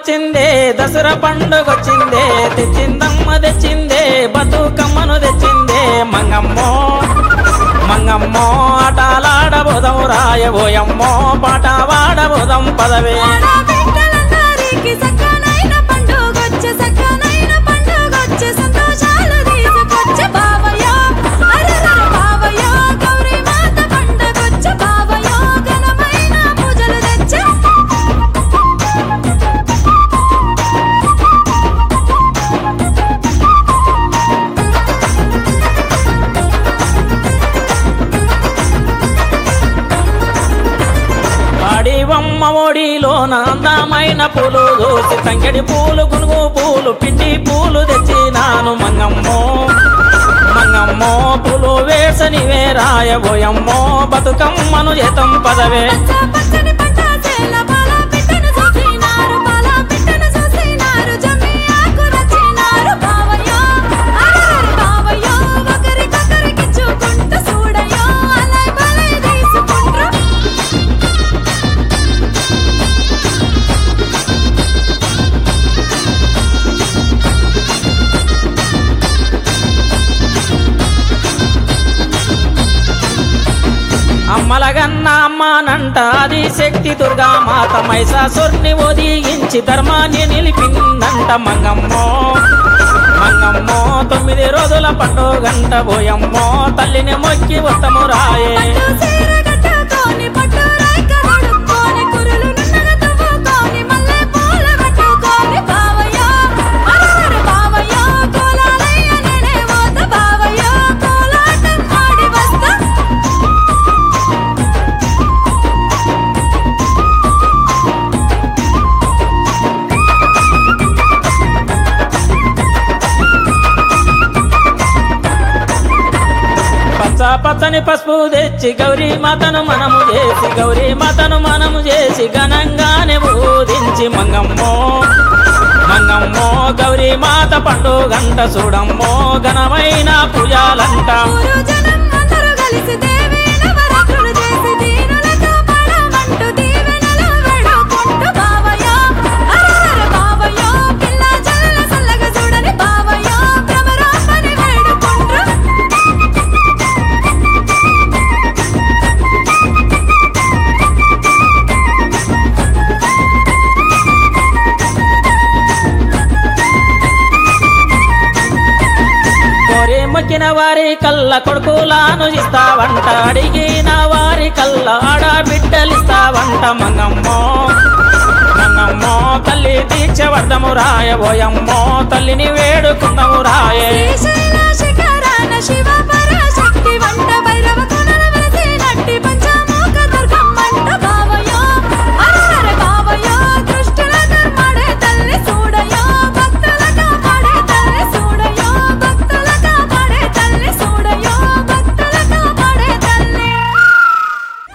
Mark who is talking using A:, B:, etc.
A: వచ్చిందే దసరా పండుగ వచ్చిందే తెచ్చిందమ్మ తెచ్చిందే బతుకమ్మను తెచ్చిందే మంగమ్మో మంగమ్మో ఆటలాడబోదం రాయబోయమ్మో పాట వాడబోదం పదవే
B: ఆడబిడ్డలందరికీ సక్కనైన పండుగొచ్చే, సక్కనైన పండుగొచ్చే, సంతోషాలు తీసుకొచ్చే బావయ్య. అరెరెరె బావయ్య, గౌరీ మాత పండగొచ్చే బావయ్య, ఘనమైన పూజలు తెచ్చే.
A: వాడివమ్మ ఒడిలోన అందమైన పూలు దోసి తంగడి పూలు గునుగు పూలు పిండి పూలు తెచ్చినాను మంగమ్మో మంగమ్మో పూలు వేసనివే రాయబోయమ్మో బతుకమ్మను చేతం పదవే
B: పచ్చ పచ్చని పంట చేల పాల పిట్టను చూసినారు, పాల పిట్టను చూసినారు, జమ్మి ఆకు నచ్చినారు బావయ్య. అరెరెరె బావయ్య, ఒకరికొకరికిచ్చుకుంటూ చూడయ్య, అలయ్ బలయ్ తీసుకుంట్రు.
A: అమ్మలగన్న అమ్మానంట అది శక్తి దుర్గా మాత మైసాసుర్ని ఒదిగించి ధర్మాన్ని నిలిపిందంట మంగమ్మో మంగమ్మో తొమ్మిది రోజుల పండుగంట పోయమ్మో తల్లిని మొక్కి ఉత్తము రాయే
B: పట్టు చీర కట్టుకొని, పట్టు రైక తొడుక్కొని, కురులు నున్నగ తువ్వుకొని, మల్లె పూల కట్టుకొని బావయ్య. అరెరెరె బావయ్య, కోలాలయ్య నేనే పోత బావయ్య, కోలాటం ఆడి వస్తా.
A: పచ్చ పచ్చని పసుపు తెచ్చి గౌరీ మాతను మనము చేసి గౌరీ మాతను మనము చేసి ఘనంగానే ఊదించి మంగమ్మో మంగమ్మో గౌరీ మాత పండుగంట చూడమ్మో ఘనమైన పూజలంట
B: ఊరు జనం అందరూ కలిసి దేవి నవరాత్రులు చేసి దీనులతో పడమంటూ దీవెనలు వేడుకుంటూ బావయ్య. అరెరెరె బావయ్య, పిల్ల జల్లుల చల్లగా చూడని బావయ్య, భ్రమరాంబని వేడుకుంట్రు.
A: కోరి మొక్కిన వారి కళ్ళ కొడుకులాను ఇస్తావంట అడిగిన వారి కళ్ళ ఆడబిడ్డలిస్తావంట మంగమ్మో మంగమ్మో తల్లి దీక్ష వర్ధము రాయబోయమ్మో తల్లిని వేడుకున్నము రాయే
B: శ్రీ